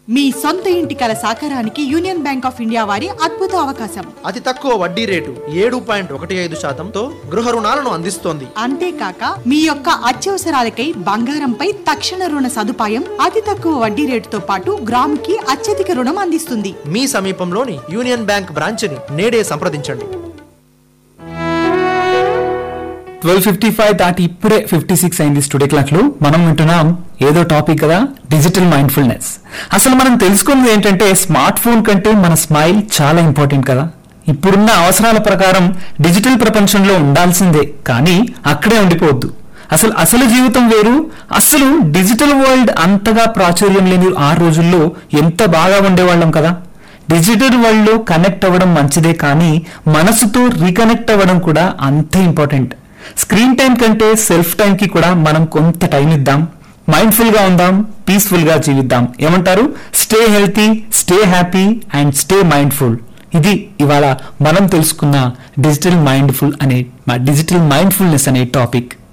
మీ సొంత ఇంటి కల సాకారానికి యూనియన్ బ్యాంక్ ఆఫ్ ఇండియా వారి అద్భుత అవకాశం అతి తక్కువ వడ్డీ రేటు ఏడు పాయింట్ ఒకటి ఐదు శాతంతో గృహ రుణాలను అందిస్తోంది అంతేకాక మీ యొక్క అత్యవసరాలకై బంగారంపై తక్షణ రుణ సదుపాయం అతి తక్కువ వడ్డీ రేటుతో పాటు గ్రాముకి అత్యధిక రుణం అందిస్తుంది మీ సమీపంలోని యూనియన్ బ్యాంక్ బ్రాంచ్ని నేడే సంప్రదించండి ట్వెల్వ్ ఫిఫ్టీ ఫైవ్ దాటి ఇప్పుడే ఫిఫ్టీ సిక్స్ అయింది స్టూడియో క్లాక్ లో మనం వింటున్నాం ఏదో టాపిక్ కదా డిజిటల్ మైండ్ఫుల్నెస్ అసలు మనం తెలుసుకున్నది ఏంటంటే స్మార్ట్ ఫోన్ కంటే మన స్మైల్ చాలా ఇంపార్టెంట్ కదా ఇప్పుడున్న అవసరాల ప్రకారం డిజిటల్ ప్రపంచంలో ఉండాల్సిందే కానీ అక్కడే ఉండిపోవద్దు అసలు అసలు జీవితం వేరు అసలు డిజిటల్ వరల్డ్ అంతగా ప్రాచుర్యం లేని ఆ రోజుల్లో ఎంత బాగా ఉండేవాళ్ళం కదా డిజిటల్ వరల్డ్ లో కనెక్ట్ అవ్వడం మంచిదే కానీ మనసుతో రీకనెక్ట్ అవ్వడం కూడా అంతే ఇంపార్టెంట్ స్క్రీన్ టైం కంటే సెల్ఫ్ టైం కి కూడా మనం కొంత టైం ఇద్దాం మైండ్ఫుల్ గా ఉందాం పీస్ఫుల్ గా జీవిద్దాం ఏమంటారు stay healthy stay happy and stay mindful ఇది ఇవాళ మనం తెలుసుకున్న డిజిటల్ మైండ్ఫుల్ అనే డిజిటల్ మైండ్ఫుల్నెస్ అనే టాపిక్